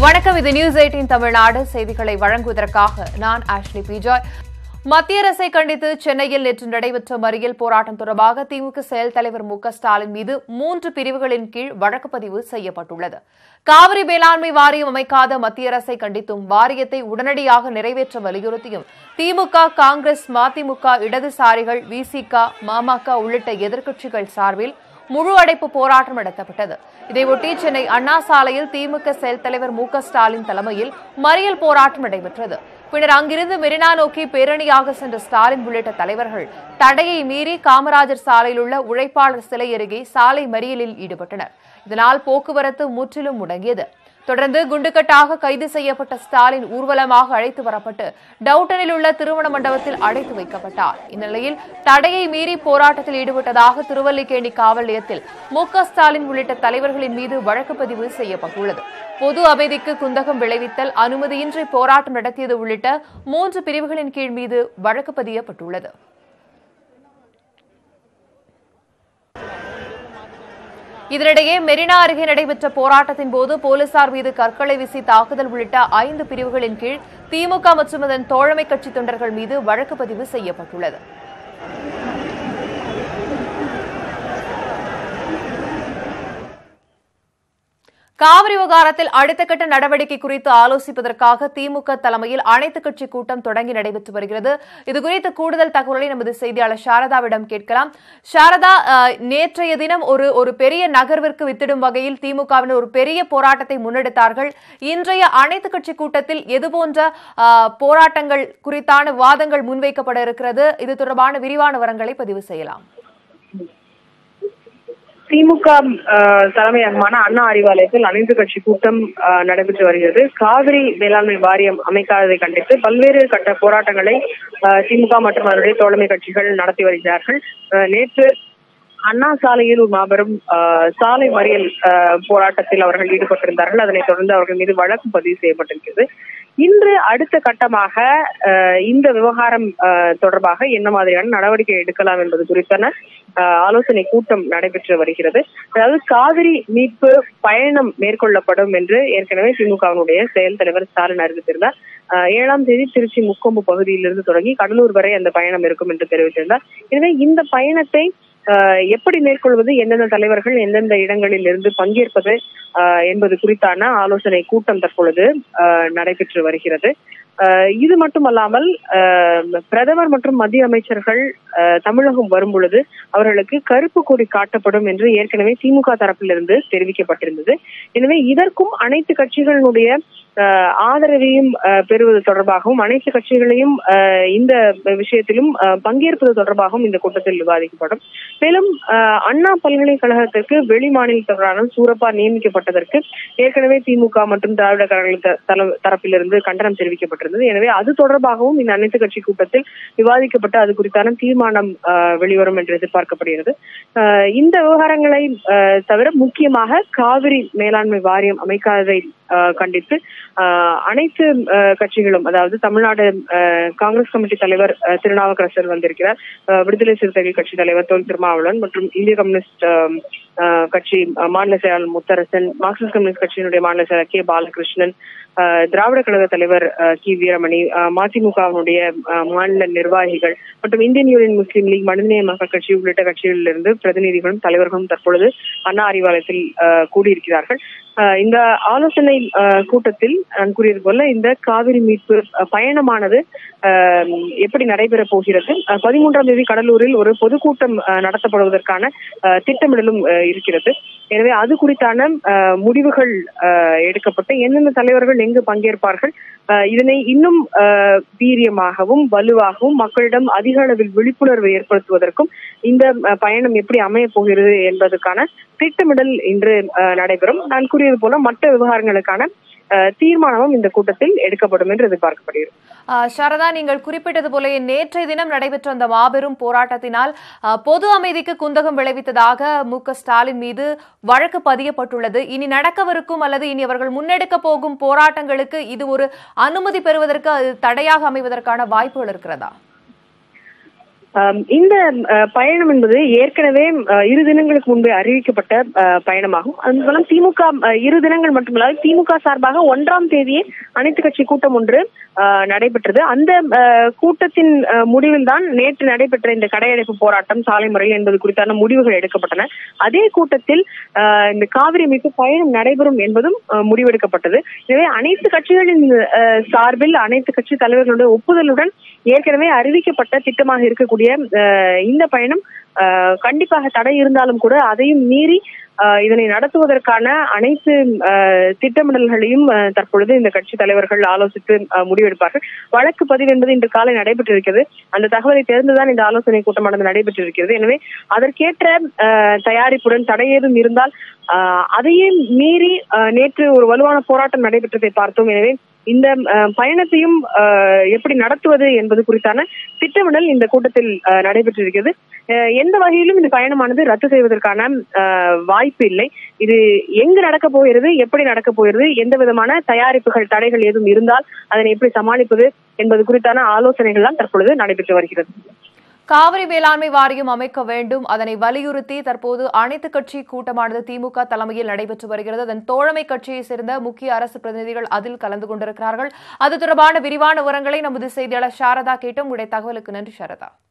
வணக்கம் இது news eighteen Tamil Nadu செய்திகளை வழங்குவதற்காக நான் ஆஷ்லி பிஜாய் மத்திய அரசை கண்டித்து சென்னையில் நேற்று நடைபெற்ற மறியல் போராட்டம் தொடர்பாக திமுக செயல் தலைவர் மு க ஸ்டாலின் மீது மூன்று பிரிவுகளின் கீழ் வழக்கு பதிவு செய்யப்பட்டுள்ளது காவிரி மேலாண்மை வாரியம் அமைக்காத மத்திய அரசை கண்டித்தும் வாரியத்தை உடனடியாக நிறைவேற்ற வலியுறுத்தியும் திமுக காங்கிரஸ் மதிமுக இடதுசாரிகள் விசிக மாமக உள்ளிட்ட எதிர்க்கட்சிகள் சார்பில் முழு அடைப்பு போராட்டம் நடத்தப்பட்டது இதையொட்டி சென்னை அண்ணா சாலையில் திமுக செயல் தலைவர் மு க ஸ்டாலின் தலைமையில் மறியல் போராட்டம் நடைபெற்றது பின்னர் அங்கிருந்து மெரினா நோக்கி பேரணியாக சென்ற ஸ்டாலின் உள்ளிட்ட தலைவர்கள் தடையை மீறி காமராஜர் சாலையில் உள்ள உழைப்பாளர் சிலை அருகே சாலை மறியலில் ஈடுபட்டனர் இதனால் போக்குவரத்து முற்றிலும் முடங்கியது தொடர்ந்து குண்டுக்கட்டாக கைது செய்யப்பட்ட ஸ்டாலின் ஊர்வலமாக அழைத்து வரப்பட்டு டவுட்டனில் உள்ள திருமண மண்டபத்தில் அடைத்து வைக்கப்பட்டார் இந்நிலையில் தடையை மீறி போராட்டத்தில் ஈடுபட்டதாக திருவல்லிக்கேணி காவல் நிலையத்தில் மு க ஸ்டாலின் உள்ளிட்ட தலைவர்களின் மீது வழக்கு பதிவு செய்யப்பட்டுள்ளது பொது அமைதிக்கு குந்தகம் விளைவித்தல் அனுமதியின்றி போராட்டம் நடத்தியது உள்ளிட்ட மூன்று பிரிவுகளின் கீழ் மீது வழக்கு பதியப்பட்டுள்ளது இதனிடையே மெரினா அருகே நடைபெற்ற போராட்டத்தின் போது போலீசார் மீது கற்களை வீசி தாக்குதல் உள்ளிட்ட ஐந்து பிரிவுகளின் கீழ் திமுக மற்றும் அதன் தோழமை கட்சி தொண்டர்கள் மீது வழக்கு பதிவு செய்யப்பட்டுள்ளது காவிரி விவகாரத்தில் அடுத்த கட்ட நடவடிக்கை குறித்து ஆலோசிப்பதற்காக திமுக தலைமையில் அனைத்துக் கட்சி கூட்டம் தொடங்கி நடைபெற்று வருகிறது இதுகுறித்த கூடுதல் தகவலை நமது செய்தியாளர் சாரதாவிடம் கேட்கலாம் சாரதா அஹ், நேற்றைய தினம் ஒரு ஒரு பெரிய நகர்விற்கு வித்திடும் வகையில் திமுகவினர் ஒரு பெரிய போராட்டத்தை முன்னெடுத்தார்கள் இன்றைய அனைத்துக் கட்சி கூட்டத்தில் எதுபோன்ற அஹ், போராட்டங்கள் குறித்தான விவாதங்கள் முன்வைக்கப்பட இருக்கிறது இது தொடர்பான விரிவான விவரங்களை பதிவு செய்யலாம் திமுக அஹ், தலைமையகமான அண்ணா அறிவாலயத்தில் அனைத்து கட்சி கூட்டம் அஹ், நடைபெற்று வருகிறது காவிரி மேலாண்மை வாரியம் அமைக்காததை கண்டித்து பல்வேறு கட்ட போராட்டங்களை அஹ், திமுக மற்றும் அதனுடைய தோழமை கட்சிகள் நடத்தி வருகிறார்கள் அஹ், நேற்று அண்ணா சாலையில் ஒரு மாபெரும் அஹ், சாலை மறியல் அஹ், போராட்டத்தில் அவர்கள் ஈடுபட்டிருந்தார்கள் அதனைத் தொடர்ந்து அவர்கள் மீது வழக்கு பதிவு செய்யப்பட்டிருக்கிறது இன்று அடுத்த கட்டமாக அஹ், இந்த விவகாரம் அஹ், தொடர்பாக என்ன மாதிரியான நடவடிக்கை எடுக்கலாம் என்பது குறித்தான அஹ், ஆலோசனை கூட்டம் நடைபெற்று வருகிறது அதாவது காவிரி மீட்பு பயணம் மேற்கொள்ளப்படும் என்று ஏற்கனவே திமுகவினுடைய செயல் தலைவர் ஸ்டாலின் அறிவித்திருந்தார் அஹ், ஏழாம் தேதி திருச்சி முக்கொம்பு பகுதியிலிருந்து தொடங்கி கடலூர் வரை அந்த பயணம் இருக்கும் என்று தெரிவித்திருந்தார் எனவே இந்த பயணத்தை அஹ், எப்படி மேற்கொள்வது எந்தெந்த தலைவர்கள் எந்தெந்த இடங்களில் இருந்து பங்கேற்பது அஹ், என்பது குறித்தான ஆலோசனை கூட்டம் தற்பொழுது அஹ், நடைபெற்று வருகிறது அஹ், இது மட்டுமல்லாமல் அஹ், பிரதமர் மற்றும் மத்திய அமைச்சர்கள் அஹ், தமிழகம் வரும் பொழுது அவர்களுக்கு கருப்பு கொடி காட்டப்படும் என்று ஏற்கனவே திமுக தரப்பிலிருந்து தெரிவிக்கப்பட்டிருந்தது எனவே இதற்கும் அனைத்து கட்சிகளினுடைய அஹ், ஆதரவையும் அஹ், பெறுவது தொடர்பாகவும் அனைத்து கட்சிகளையும் அஹ், இந்த விஷயத்திலும் அஹ், பங்கேற்பது தொடர்பாகவும் இந்த கூட்டத்தில் விவாதிக்கப்படும் மேலும் அஹ், அண்ணா பல்கலைக்கழகத்திற்கு வெளி மாநிலத்தவரான சூரப்பா நியமிக்கப்பட்டதற்கு ஏற்கனவே திமுக மற்றும் திராவிட கழக த- தல- தரப்பிலிருந்து கண்டனம் தெரிவிக்கப்பட்டிருந்தது எனவே அது தொடர்பாகவும் இந்த அனைத்து கட்சி கூட்டத்தில் விவாதிக்கப்பட்டு அது குறித்தான தீர்மானம் அஹ், வெளிவரும் என்று எதிர்பார்க்கப்படுகிறது அஹ், இந்த விவகாரங்களை அஹ், தவிர முக்கியமாக காவிரி மேலாண்மை வாரியம் அமைக்காததை அஹ், கண்டித்து அஹ், அனைத்து அஹ், கட்சிகளும் அதாவது தமிழ்நாடு அஹ், காங்கிரஸ் கமிட்டி தலைவர் அஹ், திருநாவுக்கரசர் வந்திருக்கிறார் அஹ், விடுதலை சிறுத்தைகள் கட்சி தலைவர் தொல் திருமாவளவன் மற்றும் இந்திய கம்யூனிஸ்ட் அஹ், அஹ், கட்சி அஹ், மாநில செயலாளர் முத்தரசன் மார்க்சிஸ்ட் கம்யூனிஸ்ட் கட்சியினுடைய மாநில செயலர் கே பாலகிருஷ்ணன் அஹ், திராவிட கழக தலைவர் அஹ், கி வீரமணி அஹ், மதிமுகவினுடைய அஹ், மாநில நிர்வாகிகள் மற்றும் இந்தியன் யூனியன் முஸ்லீம் லீக் மனிதநேய மக்கள் கட்சி உள்ளிட்ட கட்சிகளிலிருந்து பிரதிநிதிகளும் தலைவர்களும் தற்பொழுது அண்ணா அறிவாலயத்தில் அஹ், கூடியிருக்கிறார்கள் அஹ், இந்த ஆலோசனை அஹ், கூட்டத்தில் நான் கூறியது போல இந்த காவிரி மீட்பு அஹ், பயணமானது அஹ், எப்படி நடைபெற போகிறது அஹ், பதிமூன்றாம் தேதி கடலூரில் ஒரு பொதுக்கூட்டம் அஹ், நடத்தப்படுவதற்கான அஹ், திட்டமிடலும் அஹ், இருக்கிறது எனவே அது குறித்தான அஹ், முடிவுகள் அஹ், எடுக்கப்பட்டு எந்தெந்த தலைவர்கள் எங்கு பங்கேற்பார்கள் அஹ், இதனை இன்னும் அஹ், வீரியமாகவும் வலுவாகவும் மக்களிடம் அதிக அளவில் விழிப்புணர்வு ஏற்படுத்துவதற்கும் இந்த அஹ், பயணம் எப்படி அமைய போகிறது என்பதற்கான திட்டமிடல் இன்று அஹ், நடைபெறும் நான் கூறியது போல மற்ற விவகாரங்களுக்கான அஹ், தீர்மானமும் இந்த கூட்டத்தில் எடுக்கப்படும் என்று எதிர்பார்க்கப்படுகிறது ஆஹ் சாரதா நீங்கள் குறிப்பிட்டது போல நேற்றைய தினம் நடைபெற்ற அந்த மாபெரும் போராட்டத்தினால் ஆஹ், பொது அமைதிக்கு குந்தகம் விளைவித்ததாக மு க ஸ்டாலின் மீது வழக்கு பதியப்பட்டுள்ளது இனி நடக்கவிருக்கும் அல்லது இனி அவர்கள் முன்னெடுக்க போகும் போராட்டங்களுக்கு இது ஒரு அனுமதி பெறுவதற்கு அது தடையாக அமைவதற்கான வாய்ப்புகள் இருக்கிறதா ஆம், இந்த அஹ், பயணம் என்பது ஏற்கனவே அஹ், இரு தினங்களுக்கு முன்பே அறிவிக்கப்பட்ட அஹ், பயணமாகும் அது மூலம் திமுக அஹ், இரு தினங்கள் மட்டுமல்லாது திமுக சார்பாக ஒன்றாம் தேதியே அனைத்து கட்சி கூட்டம் ஒன்று அஹ், நடைபெற்றது அந்த அஹ், கூட்டத்தின் முடிவில் தான் நேற்று நடைபெற்ற இந்த கடையடைப்பு போராட்டம் சாலை முறையில் என்பது குறித்தான முடிவுகள் எடுக்கப்பட்டன அதே கூட்டத்தில் அஹ், இந்த காவிரி மீட்பு பயணம் நடைபெறும் என்பதும் அஹ், முடிவெடுக்கப்பட்டது எனவே அனைத்து கட்சிகளின் அஹ், சார்பில் அனைத்து கட்சி தலைவர்களுடைய ஒப்புதலுடன் ஏற்கனவே அறிவிக்கப்பட்ட திட்டமாக இருக்கக்கூடிய அஹ், இந்த பயணம் அஹ், கண்டிப்பாக தடை இருந்தாலும் கூட அதையும் மீறி அஹ், இதனை நடத்துவதற்கான அனைத்து அஹ், திட்டமிடல்களையும் அஹ், தற்பொழுது இந்த கட்சி தலைவர்கள் ஆலோசித்து அஹ், முடிவெடுப்பார்கள் வழக்கு பதிவு என்பது இன்று காலை நடைபெற்றிருக்கிறது அந்த தகவலை தெரிந்துதான் இந்த ஆலோசனை கூட்டமானது நடைபெற்றிருக்கிறது எனவே அதற்கேற்ற அஹ், தயாரிப்புடன் தடை ஏதும் இருந்தால் அஹ், அதையே மீறி அஹ், நேற்று ஒரு வலுவான போராட்டம் நடைபெற்றதை பார்த்தோம் எனவே இந்த அஹ், பயணத்தையும் அஹ், எப்படி நடத்துவது என்பது குறித்தான திட்டமிடல் இந்த கூட்டத்தில் அஹ், நடைபெற்றிருக்கிறது அஹ், எந்த வகையிலும் இந்த பயணமானது ரத்து செய்வதற்கான அஹ், வாய்ப்பு இல்லை இது எங்கு நடக்க போகிறது எப்படி நடக்க போகிறது எந்த விதமான தயாரிப்புகள் தடைகள் ஏதும் இருந்தால் அதனை எப்படி சமாளிப்பது என்பது குறித்தான ஆலோசனைகள் தான் தற்பொழுது நடைபெற்று வருகிறது காவிரி மேலாண்மை வாரியம் அமைக்க வேண்டும் அதனை வலியுறுத்தி தற்போது அனைத்து கட்சி கூட்டமானது திமுக தலைமையில் நடைபெற்று வருகிறது அதன் தோழமை கட்சியை சேர்ந்த முக்கிய அரசு பிரதிநிதிகள் அதில் கலந்து கொண்டிருக்கிறார்கள் அது தொடர்பான விரிவான விவரங்களை நமது செய்தியாளர் சாரதா கேட்டோம் உடைய தகவலுக்கு நன்றி சாரதா